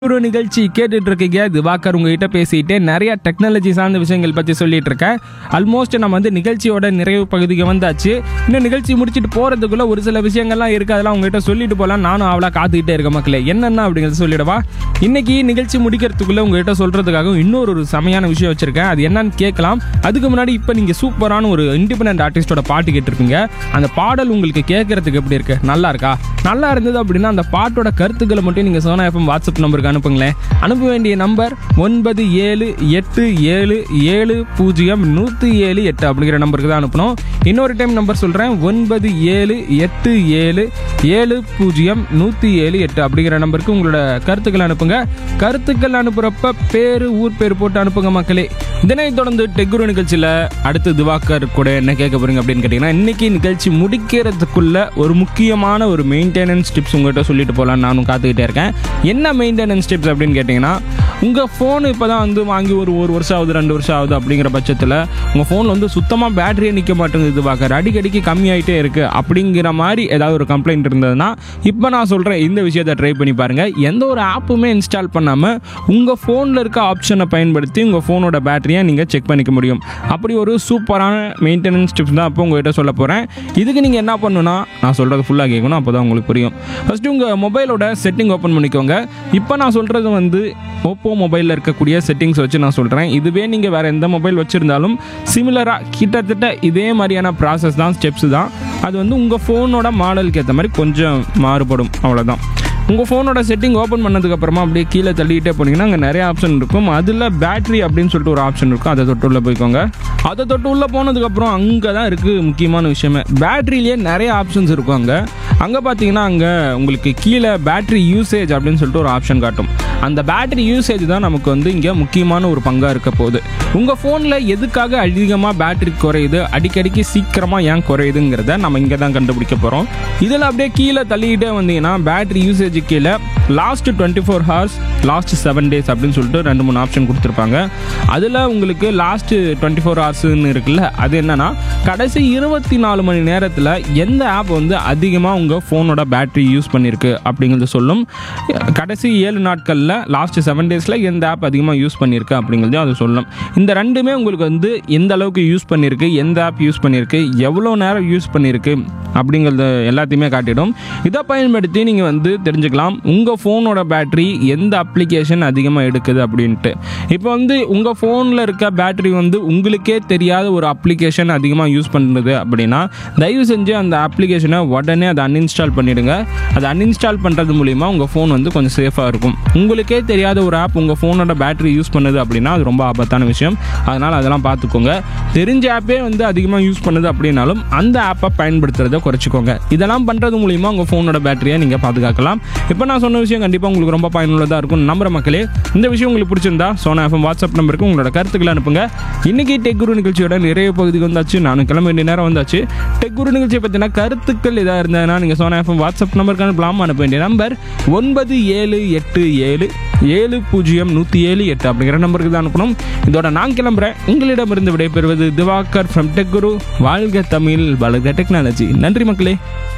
ஒரு நிகழ்ச்சி கேட்டுட்டு இருக்கீங்க திவாகர் உங்ககிட்ட பேசிட்டு நிறைய டெக்னாலஜி சார்ந்த விஷயங்கள் பற்றி சொல்லிட்டு இருக்கேன் ஆல்மோஸ்ட் நம்ம வந்து நிகழ்ச்சியோட நிறைவு பகுதிக்கு வந்தாச்சு இன்னும் நிகழ்ச்சி முடிச்சுட்டு போகிறதுக்குள்ள ஒரு சில விஷயங்கள்லாம் இருக்குது அதெல்லாம் உங்ககிட்ட சொல்லிட்டு போகலாம் நானும் அவளா காத்துக்கிட்டே இருக்கேன் மக்களே என்னென்ன அப்படிங்கிறத சொல்லிடவா இன்னைக்கு நிகழ்ச்சி முடிக்கிறதுக்குள்ள உங்ககிட்ட சொல்கிறதுக்காக இன்னொரு ஒரு செமையான விஷயம் வச்சிருக்கேன் அது என்னன்னு கேட்கலாம் அதுக்கு முன்னாடி இப்போ நீங்கள் சூப்பரான ஒரு இண்டிபெண்டன்ட் ஆர்டிஸ்டோட பாட்டு கேட்டிருக்கீங்க அந்த பாடல் உங்களுக்கு கேட்கறதுக்கு எப்படி இருக்கு நல்லா இருக்கா நல்லா இருந்தது அப்படின்னா அந்த பாட்டோட கருத்துக்களை மட்டும் நீங்கள் சோனா எஃப்எம் வாட்ஸ்அப் நம்பருக்கு அனுப்புங்களேன் அனுப்ப வேண்டிய நம்பர் ஒன்பது ஏழு எட்டு ஏழு ஏழு பூஜ்ஜியம் நூற்றி ஏழு எட்டு அப்படிங்கிற நம்பருக்கு தான் அனுப்பணும் இன்னொரு டைம் நம்பர் சொல்கிறேன் ஒன்பது ஏழு எட்டு ஏழு ஏழு பூஜ்ஜியம் நூற்றி ஏழு எட்டு அப்படிங்கிற நம்பருக்கு உங்களோட கருத்துக்களை அனுப்புங்க கருத்துக்கள் அனுப்புகிறப்ப பேர் ஊர் பேர் போட்டு அனுப்புங்க மக்களே இதனை தொடர்ந்து டெக்குரு நிகழ்ச்சியில் அடுத்து திவாகர் கூட என்ன கேட்க போறீங்க அப்படின்னு கேட்டிங்கன்னா இன்னைக்கு நிகழ்ச்சி முடிக்கிறதுக்குள்ள ஒரு முக்கியமான ஒரு மெயின்டெனன்ஸ் டிப்ஸ் உங்கள்கிட்ட சொல்லிட்டு போகலான்னு நானும் காத்துக்கிட்டே இருக்கேன் என்ன மெயின்டெனன்ஸ் டிப்ஸ் அப்படின்னு கேட்டிங்கன்னா உங்கள் ஃபோன் இப்போ தான் வந்து வாங்கி ஒரு ஒரு வருஷம் ஆகுது ரெண்டு வருஷம் ஆகுது அப்படிங்கிற பட்சத்தில் உங்கள் ஃபோனில் வந்து சுத்தமாக பேட்டரியே நிற்க மாட்டேங்குது திவாகர் அடிக்கடிக்கு கம்மியாயிட்டே இருக்குது அப்படிங்கிற மாதிரி ஏதாவது ஒரு கம்ப்ளைண்ட் இருந்ததுன்னா இப்போ நான் சொல்கிறேன் இந்த விஷயத்தை ட்ரை பண்ணி பாருங்கள் எந்த ஒரு ஆப்புமே இன்ஸ்டால் பண்ணாமல் உங்கள் ஃபோனில் இருக்க ஆப்ஷனை பயன்படுத்தி உங்கள் ஃபோனோட பேட்டரியை நீங்கள் செக் பண்ணிக்க முடியும் அப்படி ஒரு சூப்பரான மெயின்டெனன்ஸ் டிப்ஸ் தான் அப்போ உங்கள்கிட்ட சொல்ல போகிறேன் இதுக்கு நீங்கள் என்ன பண்ணணும்னா நான் சொல்கிறது ஃபுல்லாக கேட்கணும் அப்போ தான் உங்களுக்கு புரியும் ஃபஸ்ட்டு உங்கள் மொபைலோட செட்டிங் ஓப்பன் பண்ணிக்கோங்க இப்போ நான் சொல்கிறது வந்து ஓப்போ மொபைலில் இருக்கக்கூடிய செட்டிங்ஸ் வச்சு நான் சொல்கிறேன் இதுவே நீங்கள் வேறு எந்த மொபைல் வச்சுருந்தாலும் சிமிலராக கிட்டத்தட்ட இதே மாதிரியான ப்ராசஸ் தான் ஸ்டெப்ஸ் தான் அது வந்து உங்கள் ஃபோனோட மாடலுக்கு ஏற்ற மாதிரி கொஞ்சம் மாறுபடும் அவ்வளோதான் உங்கள் ஃபோனோட செட்டிங் ஓப்பன் பண்ணதுக்கப்புறமா அப்படியே கீழே தள்ளிக்கிட்டே போனீங்கன்னா அங்கே நிறைய ஆப்ஷன் இருக்கும் அதில் பேட்டரி அப்படின்னு சொல்லிட்டு ஒரு ஆப்ஷன் இருக்கும் அதை தொட்டு உள்ளே போய்க்கோங்க அதை தொட்டு உள்ளே போனதுக்கப்புறம் அங்கே தான் இருக்குது முக்கியமான விஷயமே பேட்டரியிலே நிறைய ஆப்ஷன்ஸ் இருக்கும் அங்கே அங்கே பார்த்தீங்கன்னா அங்கே உங்களுக்கு கீழே பேட்டரி யூசேஜ் அப்படின்னு சொல்லிட்டு ஒரு ஆப்ஷன் காட்டும் அந்த பேட்டரி யூசேஜ் தான் நமக்கு வந்து இங்கே முக்கியமான ஒரு பங்காக இருக்க போகுது உங்கள் ஃபோனில் எதுக்காக அதிகமாக பேட்டரி குறையுது அடிக்கடிக்கு சீக்கிரமாக ஏன் குறையுதுங்கிறத நம்ம இங்கே தான் கண்டுபிடிக்க போகிறோம் இதில் அப்படியே கீழே தள்ளிக்கிட்டே வந்தீங்கன்னா பேட்டரி யூசேஜ் கீழே last twenty four hours last seven days அப்படின்னு சொல்லிட்டு ரெண்டு மூணு ஆப்ஷன் கொடுத்துருப்பாங்க அதில் உங்களுக்கு லாஸ்ட் டுவெண்ட்டி ஃபோர் ஹவர்ஸ்னு இருக்குல்ல அது என்னன்னா கடைசி இருபத்தி நாலு மணி நேரத்தில் எந்த ஆப் வந்து அதிகமாக உங்கள் ஃபோனோட பேட்டரி யூஸ் பண்ணியிருக்கு அப்படிங்கிறது சொல்லும் கடைசி ஏழு நாட்களில் லாஸ்ட் செவன் டேஸில் எந்த ஆப் அதிகமாக யூஸ் பண்ணியிருக்கு அப்படிங்கிறதையும் அது சொல்லும் இந்த ரெண்டுமே உங்களுக்கு வந்து எந்த அளவுக்கு யூஸ் பண்ணியிருக்கு எந்த ஆப் யூஸ் பண்ணியிருக்கு எவ்வளோ நேரம் யூஸ் பண்ணியிருக்கு அப்படிங்கிறது எல்லாத்தையுமே காட்டிடும் இதை பயன்படுத்தி நீங்கள் வந்து தெரிஞ்சுக்கலாம் உங்கள் ஃபோனோட பேட்டரி எந்த அப்ளிகேஷன் அதிகமாக எடுக்குது அப்படின்ட்டு இப்போ வந்து உங்கள் ஃபோனில் இருக்க பேட்டரி வந்து உங்களுக்கே தெரியாத ஒரு அப்ளிகேஷன் அதிகமாக யூஸ் பண்ணுறது அப்படின்னா தயவு செஞ்சு அந்த அப்ளிகேஷனை உடனே அதை அன்இன்ஸ்டால் பண்ணிவிடுங்க அதை அன்இன்ஸ்டால் பண்ணுறது மூலிமா உங்கள் ஃபோன் வந்து கொஞ்சம் சேஃபாக இருக்கும் உங்களுக்கே தெரியாத ஒரு ஆப் உங்கள் ஃபோனோட பேட்டரி யூஸ் பண்ணுது அப்படின்னா அது ரொம்ப ஆபத்தான விஷயம் அதனால் அதெல்லாம் பார்த்துக்கோங்க தெரிஞ்ச ஆப்பே வந்து அதிகமாக யூஸ் பண்ணுது அப்படின்னாலும் அந்த ஆப்பை பயன்படுத்துறதை குறைச்சிக்கோங்க இதெல்லாம் பண்ணுறது மூலிமா உங்கள் ஃபோனோட பேட்டரியை நீங்கள் பாதுகாக்கலாம் இப்போ நான் சொன்ன விஷயம் கண்டிப்பாக உங்களுக்கு ரொம்ப பயனுள்ளதாக இருக்கும் நம்புற மக்களே இந்த விஷயம் உங்களுக்கு பிடிச்சிருந்தா சோனா எஃப்எம் வாட்ஸ்அப் நம்பருக்கு உங்களோட கருத்துக்களை அனுப்புங்க இன்னைக்கு டெக் குரு நிகழ்ச்சியோட நிறைய பகுதிக்கு வந்தாச்சு நானும் கிளம்ப வேண்டிய நேரம் வந்தாச்சு டெக் குரு நிகழ்ச்சியை பற்றின கருத்துக்கள் எதாக இருந்ததுன்னா நீங்கள் சோனா எஃப்எம் வாட்ஸ்அப் நம்பருக்கு அனுப்பலாம் அனுப்ப வேண்டிய நம்பர் ஒன்பது ஏழு எட்டு ஏழு ஏழு பூஜ்ஜியம் நூற்றி ஏழு எட்டு அப்படிங்கிற நம்பருக்கு தான் அனுப்பணும் இதோட நான் கிளம்புறேன் உங்களிடமிருந்து விடைபெறுவது திவாகர் ஃப்ரம் டெக் குரு வாழ்க தமிழ் வளர்க டெக்னாலஜி நன்றி மக்களே